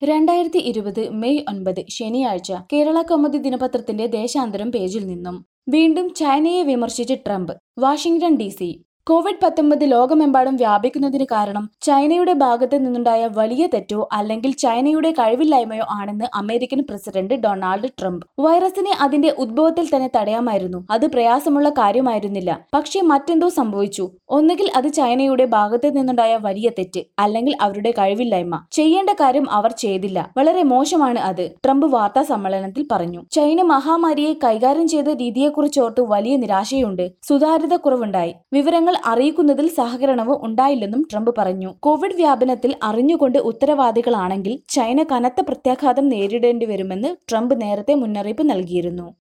രണ്ടായിരത്തി ഇരുപത് മെയ് ഒൻപത് ശനിയാഴ്ച കേരള കൗമുദി ദിനപത്രത്തിന്റെ ദേശാന്തരം പേജിൽ നിന്നും വീണ്ടും ചൈനയെ വിമർശിച്ച് Trump Washington D C covid പത്തൊമ്പത് ലോകമെമ്പാടും വ്യാപിക്കുന്നതിന് കാരണം ചൈനയുടെ ഭാഗത്ത് നിന്നുണ്ടായ വലിയ തെറ്റോ അല്ലെങ്കിൽ ചൈനയുടെ കഴിവില്ലായ്മയോ ആണെന്ന് അമേരിക്കൻ പ്രസിഡന്റ് ഡൊണാൾഡ് ട്രംപ് വൈറസിനെ അതിന്റെ ഉദ്ഭവത്തിൽ തന്നെ തടയാമായിരുന്നു അത് പ്രയാസമുള്ള കാര്യമായിരുന്നില്ല പക്ഷേ മറ്റെന്തോ സംഭവിച്ചു ഒന്നുകിൽ അത് ചൈനയുടെ ഭാഗത്ത് നിന്നുണ്ടായ വലിയ തെറ്റ് അല്ലെങ്കിൽ അവരുടെ കഴിവില്ലായ്മ ചെയ്യേണ്ട കാര്യം അവർ ചെയ്തില്ല വളരെ മോശമാണ് അത് ട്രംപ് വാർത്താ സമ്മേളനത്തിൽ പറഞ്ഞു ചൈന മഹാമാരിയെ കൈകാര്യം ചെയ്ത രീതിയെക്കുറിച്ചോർത്ത് വലിയ നിരാശയുണ്ട് സുതാര്യത കുറവുണ്ടായി വിവരങ്ങൾ അറിയിക്കുന്നതിൽ സഹകരണവും ഉണ്ടായില്ലെന്നും ട്രംപ് പറഞ്ഞു കോവിഡ് വ്യാപനത്തിൽ അറിഞ്ഞുകൊണ്ട് ഉത്തരവാദികളാണെങ്കിൽ ചൈന കനത്ത പ്രത്യാഘാതം നേരിടേണ്ടി വരുമെന്ന് ട്രംപ് നേരത്തെ മുന്നറിയിപ്പ് നൽകിയിരുന്നു